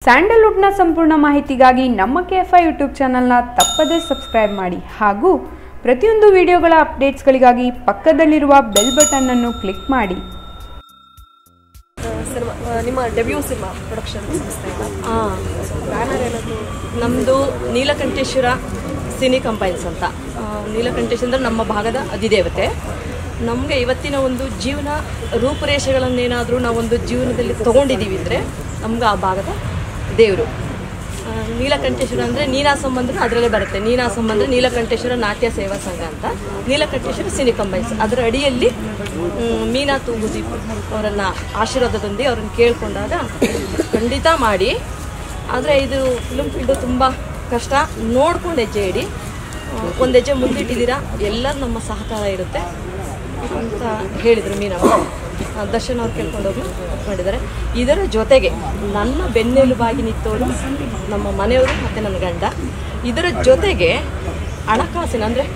ಸ್ಯಾಂಡಲ್ವುಡ್ನ ಸಂಪೂರ್ಣ ಮಾಹಿತಿಗಾಗಿ ನಮ್ಮ ಕೆ ಎಫ್ ಐ ಯೂಟ್ಯೂಬ್ ಚಾನಲ್ನ ತಪ್ಪದೇ ಸಬ್ಸ್ಕ್ರೈಬ್ ಮಾಡಿ ಹಾಗೂ ಪ್ರತಿಯೊಂದು ವಿಡಿಯೋಗಳ ಅಪ್ಡೇಟ್ಸ್ಗಳಿಗಾಗಿ ಪಕ್ಕದಲ್ಲಿರುವ ಬೆಲ್ ಬಟನ್ ಅನ್ನು ಕ್ಲಿಕ್ ಮಾಡಿ ಸಿನಿಮಾ ನಿಮ್ಮ ಡೆಬ್ಯೂ ಸಿನಿಮಾ ಪ್ರೊಡಕ್ಷನ್ ಸಂಸ್ಥೆಯಿಂದ ಹಾಂ ಬ್ಯಾನರ್ ಏನಾದರೂ ನಮ್ಮದು ನೀಲಕಂಠೇಶ್ವರ ಸಿನಿ ಕಂಪೈನ್ಸ್ ಅಂತ ಆ, ನೀಲಕಂಠೇಶ್ವರ ಅಂದ್ರೆ ನಮ್ಮ ಭಾಗದ ಅಧಿದೇವತೆ ನಮಗೆ ಇವತ್ತಿನ ಒಂದು ಜೀವನ ರೂಪುರೇಷೆಗಳನ್ನೇನಾದರೂ ನಾವೊಂದು ಜೀವನದಲ್ಲಿ ತೊಗೊಂಡಿದ್ದೀವಿ ಅಂದರೆ ನಮ್ಗೆ ಆ ಭಾಗದ ದೇವರು ಆ, ನೀಲಕಂಠೇಶ್ವರ ಅಂದರೆ ನೀನಾಸಂ ಅಂದ್ರೆ ಅದರಲ್ಲೇ ಬರುತ್ತೆ ನೀನಾಸಂ ಅಂದರೆ ನೀಲಕಂಠೇಶ್ವರ ನಾಟ್ಯ ಸೇವಾ ಸಂಘ ಅಂತ ನೀಲಕಂಠೇಶ್ವರ ಸಿನಿ ಕಂಬೈನ್ಸ್ ಅದರ ಅಡಿಯಲ್ಲಿ ಮ್, ಮೀನಾ ತೂಗುದೀಪ್ ಅವರನ್ನು ಆಶೀರ್ವಾದದೊಂದಿಗೆ ಅವ್ರನ್ನ ಕೇಳಿಕೊಂಡಾಗ ಖಂಡಿತ ಮಾಡಿ ಆದರೆ ಇದು ಫಿಲ್ಮ್ ಫೀಲ್ಡು ತುಂಬ ಕಷ್ಟ ನೋಡ್ಕೊಂಡು ಹೆಜ್ಜೆ ಇಡಿ ಒಂದು ಹೆಜ್ಜೆ ಮುಂದಿಟ್ಟಿದ್ದೀರಾ ಎಲ್ಲರೂ ನಮ್ಮ ಸಹಕಾರ ಇರುತ್ತೆ ಅಂತ ಹೇಳಿದರು ಮೀನಮ್ಮ ಆ, ದರ್ಶನ್ ಅವ್ರು ಕೇಳ್ಕೊಂಡೋಗಿ ಮಾಡಿದ್ದಾರೆ ಇದರ ಜೊತೆಗೆ ನನ್ನ ಬೆನ್ನೆಲುಬಾಗಿ ನಿಂತವರು ನಮ್ಮ ಮನೆಯವರು ಮತ್ತು ನನ್ನ ಗಂಡ ಇದರ ಜೊತೆಗೆ ಹಣಕಾಸಿನ ಅಂದರೆ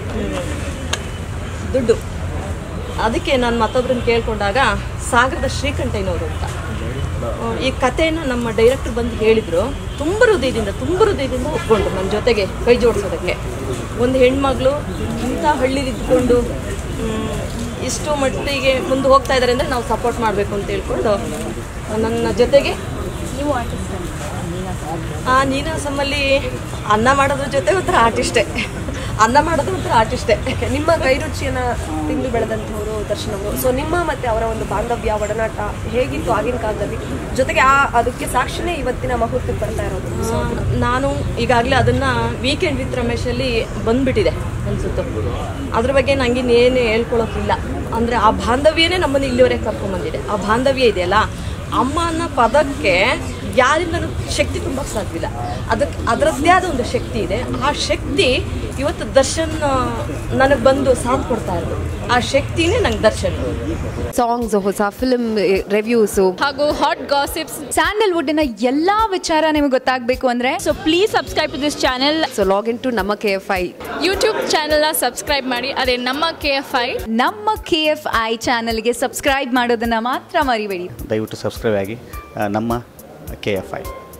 ದುಡ್ಡು ಅದಕ್ಕೆ ನಾನು ಮತ್ತೊಬ್ಬರನ್ನ ಕೇಳ್ಕೊಂಡಾಗ ಸಾಗರದ ಶ್ರೀಕಂಠಯ್ಯನವರು ಅಂತ ಆ, ಈ ಕಥೆನ ನಮ್ಮ ಡೈರೆಕ್ಟರ್ ಬಂದು ಹೇಳಿದರು ತುಂಬ ಹೃದಯದಿಂದ ತುಂಬ ಹೃದಯದಿಂದ ಒಪ್ಕೊಂಡ್ರು ನನ್ನ ಜೊತೆಗೆ ಕೈ ಜೋಡಿಸೋದಕ್ಕೆ ಒಂದು ಹೆಣ್ಮಗಳು ಇಂಥ ಹಳ್ಳಿಲಿದ್ಕೊಂಡು ಮ್, ಇಷ್ಟು ಮಟ್ಟಿಗೆ ಮುಂದೆ ಹೋಗ್ತಾ ಇದ್ದಾರೆ ಅಂದರೆ ನಾವು ಸಪೋರ್ಟ್ ಮಾಡಬೇಕು ಅಂತ ಹೇಳ್ಕೊಂಡು ನನ್ನ ಜೊತೆಗೆ ನೀವು ಆ ನೀನಾಸಮ್ಮಲ್ಲಿ ಅನ್ನ ಮಾಡೋದ್ರ ಜೊತೆ ಒಂಥರ ಆರ್ಟಿಸ್ಟೇ ಅನ್ನ ಮಾಡೋದು ಒಂಥರ ಆರ್ಟಿಸ್ಟೇ ನಿಮ್ಮ ಕೈ ರುಚಿಯನ್ನ ತಿಂದು ಬೆಳೆದಂಥವರು ದರ್ಶನ್ ಅವರು ಸೊ ನಿಮ್ಮ ಮತ್ತೆ ಅವರ ಒಂದು ಬಾಂಧವ್ಯ ಒಡನಾಟ ಹೇಗಿತ್ತು ಆಗಿನ ಕಾಲದಲ್ಲಿ ಜೊತೆಗೆ ಆ ಅದಕ್ಕೆ ಸಾಕ್ಷಿನೇ ಇವತ್ತಿನ ಮುಹೂರ್ತಕ್ಕೆ ಬರ್ತಾ ಇರೋದು ಆ, ನಾನು ಈಗಾಗಲೇ ಅದನ್ನು ವೀಕೆಂಡ್ ವಿತ್ ರಮೇಶಲ್ಲಿ ಬಂದ್ಬಿಟ್ಟಿದೆ ಅನ್ಸುತ್ತೆ ಅದ್ರ ಬಗ್ಗೆ ನಂಗೆ ಇನ್ನೇನು ಹೇಳ್ಕೊಳ್ಳೋಕ್ಕಿಲ್ಲ ಅಂದರೆ ಆ ಬಾಂಧವ್ಯನೇ ನಮ್ಮನ್ನು ಇಲ್ಲಿವರೆಗೆ ಕರ್ಕೊಂಡ್ಬಂದಿದೆ ಆ ಬಾಂಧವ್ಯ ಇದೆಯಲ್ಲ ಅಮ್ಮ ಅನ್ನೋ ಪದಕ್ಕೆ ಯಾರಿಂದನೂ ಶಕ್ತಿ ತುಂಬಕ್ಕೆ ಸಾಧ್ಯವಿಲ್ಲ ಅದಕ್ಕೆ ಅದರದ್ದೇ ಆದ ಒಂದು ಶಕ್ತಿ ಇದೆ ಆ ಶಕ್ತಿ ಇವತ್ತು ದರ್ಶನ್ ನನಗೆ ಬಂದು ಸಾಥ್ ಕೊಡ್ತಾ ಇರೋದು ಆ ಶಕ್ತಿನೇ ನಂಗೆ ದರ್ಶನ್ ಸಾಂಗ್ಸ್ ಹೊಸ ಫಿಲ್ಮ್ ರಿವ್ಯೂಸು ಹಾಗೂ ಹಾಟ್ ಗಾಸಿಪ್ಸ್ ಸ್ಯಾಂಡಲ್ವುಡ್ನ ಎಲ್ಲಾ ವಿಚಾರ ನಿಮಗೆ ಗೊತ್ತಾಗಬೇಕು ಅಂದ್ರೆ so please subscribe to this channel so login to ನಮ್ಮ ಕೆ ಎಫ್ ಐ ಯೂಟ್ಯೂಬ್ ಚಾನೆಲ್ನ ಸಬ್ಸ್ಕ್ರೈಬ್ ಮಾಡಿ ಅದೇ ನಮ್ಮ ಕೆ ಎಫ್ ಐ ನಮ್ಮ ಕೆ ಎಫ್ ಐ ಚಾನಲ್ಗೆ ಸಬ್ಸ್ಕ್ರೈಬ್ ಮಾಡೋದನ್ನ ಮಾತ್ರ ಮರಿಬೇಡಿ ದಯವಿಟ್ಟು ಸಬ್ಸ್ಕ್ರೈಬ್ ಆಗಿ ಆ, ನಮ್ಮ ಕೆ ಎಫ್ ಐ